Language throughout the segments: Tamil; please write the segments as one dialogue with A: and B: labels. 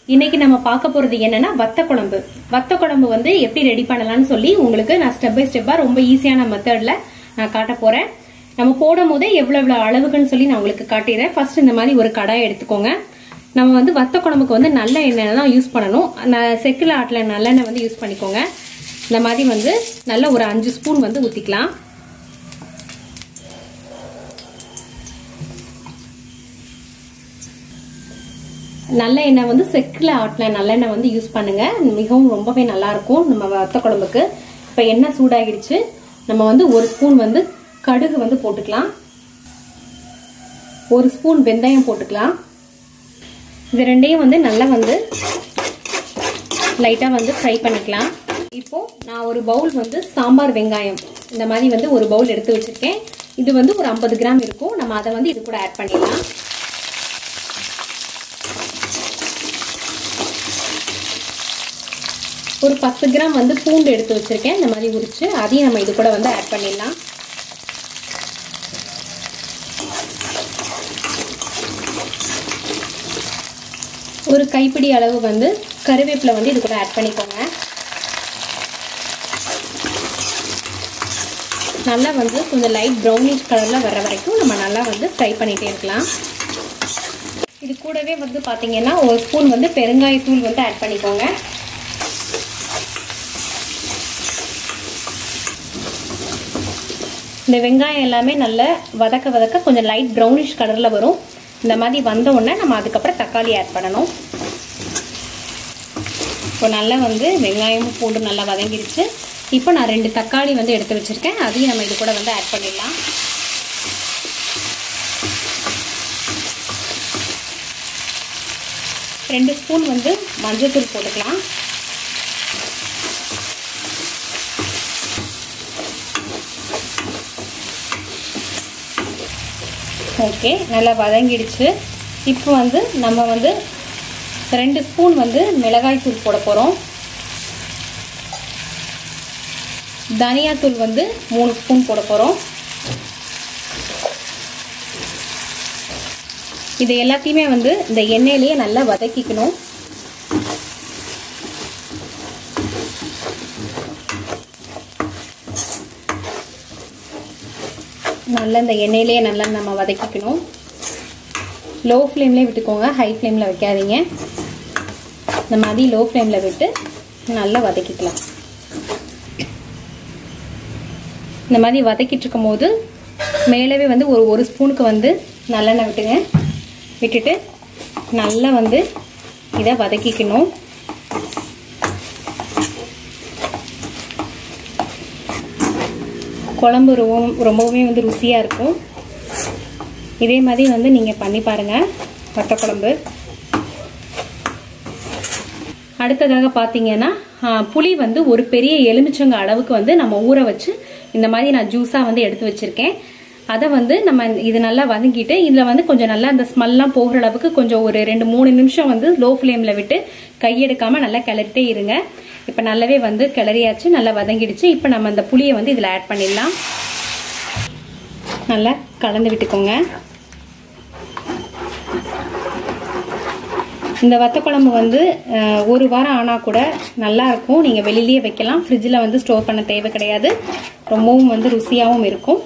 A: இன்னைக்கு நம்ம பார்க்க போறது என்னன்னா வத்த குழம்பு வத்த குழம்பு வந்து எப்படி ரெடி பண்ணலாம்னு சொல்லி உங்களுக்கு நான் ஸ்டெப் பை ஸ்டெப்பா ரொம்ப ஈஸியான மெத்தட்ல நான் காட்ட போறேன் நம்ம போடும் போதே எவ்வளவு எவ்வளவு அளவுகள்னு சொல்லி நான் உங்களுக்கு காட்டிடுறேன் ஃபர்ஸ்ட் இந்த மாதிரி ஒரு கடாய் எடுத்துக்கோங்க நம்ம வந்து வத்த குழம்புக்கு வந்து நல்ல எண்ணெய் தான் யூஸ் பண்ணணும் நான் செக்கில் ஆட்டில் நல்லெண்ணெய் வந்து யூஸ் பண்ணிக்கோங்க இந்த மாதிரி வந்து நல்ல ஒரு அஞ்சு ஸ்பூன் வந்து ஊற்றிக்கலாம் நல்ல எண்ணெய் வந்து செக்கில் ஆட்டின நல்லெண்ணெய் வந்து யூஸ் பண்ணுங்க மிகவும் ரொம்பவே நல்லா இருக்கும் நம்ம வத்த குழம்புக்கு இப்போ எண்ணெய் சூடாகிடுச்சு நம்ம வந்து ஒரு ஸ்பூன் வந்து கடுகு வந்து போட்டுக்கலாம் ஒரு ஸ்பூன் வெந்தயம் போட்டுக்கலாம் இது ரெண்டையும் வந்து நல்லா வந்து லைட்டாக வந்து ஃப்ரை பண்ணிக்கலாம் இப்போ நான் ஒரு பவுல் வந்து சாம்பார் வெங்காயம் இந்த மாதிரி வந்து ஒரு பவுல் எடுத்து வச்சிருக்கேன் இது வந்து ஒரு ஐம்பது கிராம் இருக்கும் நம்ம அதை வந்து இது கூட ஆட் பண்ணிடலாம் ஒரு பத்து கிராம் வந்து பூண்டு எடுத்து வச்சிருக்கேன் இந்த மாதிரி உரிச்சு அதையும் நம்ம இது கூட வந்து ஆட் பண்ணிடலாம் ஒரு கைப்பிடி அளவு வந்து கருவேப்பிலை வந்து இது கூட ஆட் பண்ணிக்கோங்க நல்லா வந்து கொஞ்சம் லைட் ப்ரௌனிஷ் கலரில் வர வரைக்கும் நம்ம நல்லா வந்து ஃப்ரை பண்ணிகிட்டே இருக்கலாம் இது கூடவே வந்து பார்த்தீங்கன்னா ஒரு ஸ்பூன் வந்து பெருங்காயத்தூள் வந்து ஆட் பண்ணிக்கோங்க இந்த வெங்காயம் எல்லாமே நல்லா வதக்க வதக்க கொஞ்சம் லைட் ப்ரௌனிஷ் கலரில் வரும் இந்த மாதிரி வந்த உடனே நம்ம அதுக்கப்புறம் தக்காளி ஆட் பண்ணணும் இப்போ நல்லா வந்து வெங்காயமும் பூண்டு நல்லா வதங்கிடுச்சு இப்போ நான் ரெண்டு தக்காளி வந்து எடுத்து வச்சுருக்கேன் அதையும் நம்ம இது கூட வந்து ஆட் பண்ணிடலாம் ரெண்டு ஸ்பூன் வந்து மஞ்சள்தூள் போட்டுக்கலாம் ஓகே நல்லா வதங்கிடுச்சு இப்போ வந்து நம்ம வந்து ரெண்டு ஸ்பூன் வந்து மிளகாய் தூள் போட போகிறோம் தனியாத்தூள் வந்து மூணு ஸ்பூன் போட போகிறோம் இது எல்லாத்தையுமே வந்து இந்த எண்ணெயிலேயே நல்லா வதக்கிக்கணும் நல்லா இந்த எண்ணெயிலேயே நல்லா நம்ம வதக்கிக்கணும் லோ ஃப்ளேம்லேயே விட்டுக்கோங்க ஹை ஃப்ளேமில் வைக்காதீங்க இந்த மாதிரி லோ ஃப்ளேமில் விட்டு நல்லா வதக்கிக்கலாம் இந்த மாதிரி வதக்கிட்டு இருக்கும் போது மேலவே வந்து ஒரு ஒரு ஸ்பூனுக்கு வந்து நல்லெண்ணெய் விட்டுங்க விட்டுட்டு நல்லா வந்து இதை வதக்கிக்கணும் குழம்பு ரொம்ப ரொம்பவுமே வந்து ருசியாக இருக்கும் இதே மாதிரி வந்து நீங்கள் பண்ணி பாருங்கள் வத்த குழம்பு அடுத்ததாக பார்த்தீங்கன்னா புளி வந்து ஒரு பெரிய எலுமிச்சங்க அளவுக்கு வந்து நம்ம ஊற வச்சு இந்த மாதிரி நான் ஜூஸாக வந்து எடுத்து வச்சுருக்கேன் அதை வந்து நம்ம இது நல்லா வதங்கிட்டு இதில் வந்து கொஞ்சம் நல்லா அந்த ஸ்மெல்லாம் போகிற அளவுக்கு கொஞ்சம் ஒரு ரெண்டு மூணு நிமிஷம் வந்து லோ ஃப்ளேமில் விட்டு கையெடுக்காமல் நல்லா கிளறிட்டே இருங்க இப்போ நல்லாவே வந்து கிளறியாச்சு நல்லா வதங்கிடுச்சு இப்போ நம்ம அந்த புளியை வந்து இதில் ஆட் பண்ணிடலாம் நல்லா கலந்து விட்டுக்கோங்க இந்த வத்த குழம்பு வந்து ஒரு வாரம் ஆனால் கூட நல்லா இருக்கும் நீங்கள் வெளியிலேயே வைக்கலாம் ஃப்ரிட்ஜில் வந்து ஸ்டோர் பண்ண தேவை கிடையாது ரொம்பவும் வந்து ருசியாகவும் இருக்கும்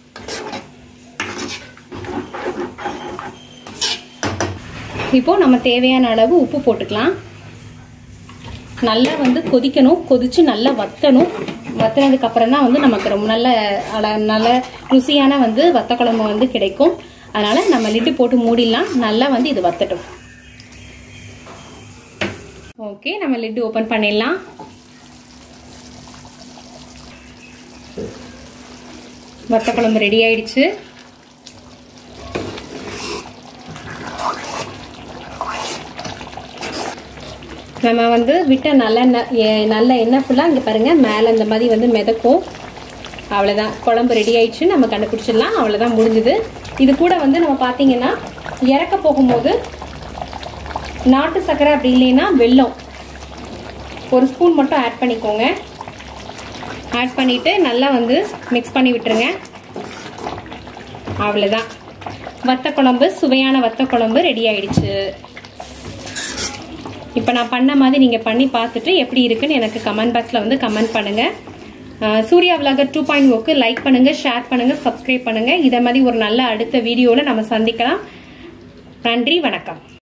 A: இப்போ நம்ம தேவையான அளவு உப்பு போட்டுக்கலாம் நல்லா வந்து கொதிக்கணும் கொதிச்சு நல்லா வத்தணும் வத்தினதுக்கு அப்புறம் தான் வந்து நமக்கு ரொம்ப நல்ல நல்ல ருசியான வந்து வத்த குழம்பு வந்து கிடைக்கும் அதனால நம்ம லிட்டு போட்டு மூடிடலாம் நல்லா வந்து இது வத்தட்டும் ஓகே நம்ம லிட்டு ஓப்பன் பண்ணிடலாம் வத்த குழம்பு ரெடி ஆயிடுச்சு நம்ம வந்து விட்ட நல்லெண்ணெய் நல்ல எண்ணெய் ஃபுல்லாக இங்கே பாருங்கள் மேலே இந்த மாதிரி வந்து மிதக்கும் அவ்வளோதான் குழம்பு ரெடி ஆயிடுச்சு நம்ம கண்டுபிடிச்சிடலாம் அவ்வளோதான் முடிஞ்சுது இது கூட வந்து நம்ம பார்த்தீங்கன்னா இறக்க போகும்போது நாட்டு சர்க்கரை அப்படி இல்லைன்னா வெல்லம் ஒரு ஸ்பூன் மட்டும் ஆட் பண்ணிக்கோங்க ஆட் பண்ணிவிட்டு நல்லா வந்து மிக்ஸ் பண்ணி விட்டுருங்க அவ்வளோதான் வத்த குழம்பு சுவையான வத்த குழம்பு ரெடி ஆயிடுச்சு இப்போ நான் பண்ண மாதிரி நீங்கள் பண்ணி பார்த்துட்டு எப்படி இருக்குன்னு எனக்கு கமெண்ட் பாக்ஸில் வந்து கமெண்ட் பண்ணுங்கள் சூர்யா விலாகர் டூ பாயிண்ட் ஓக்கு லைக் பண்ணுங்கள் ஷேர் பண்ணுங்கள் சப்ஸ்கிரைப் பண்ணுங்கள் இதை மாதிரி ஒரு நல்ல அடுத்த வீடியோவில் நம்ம சந்திக்கலாம் நன்றி வணக்கம்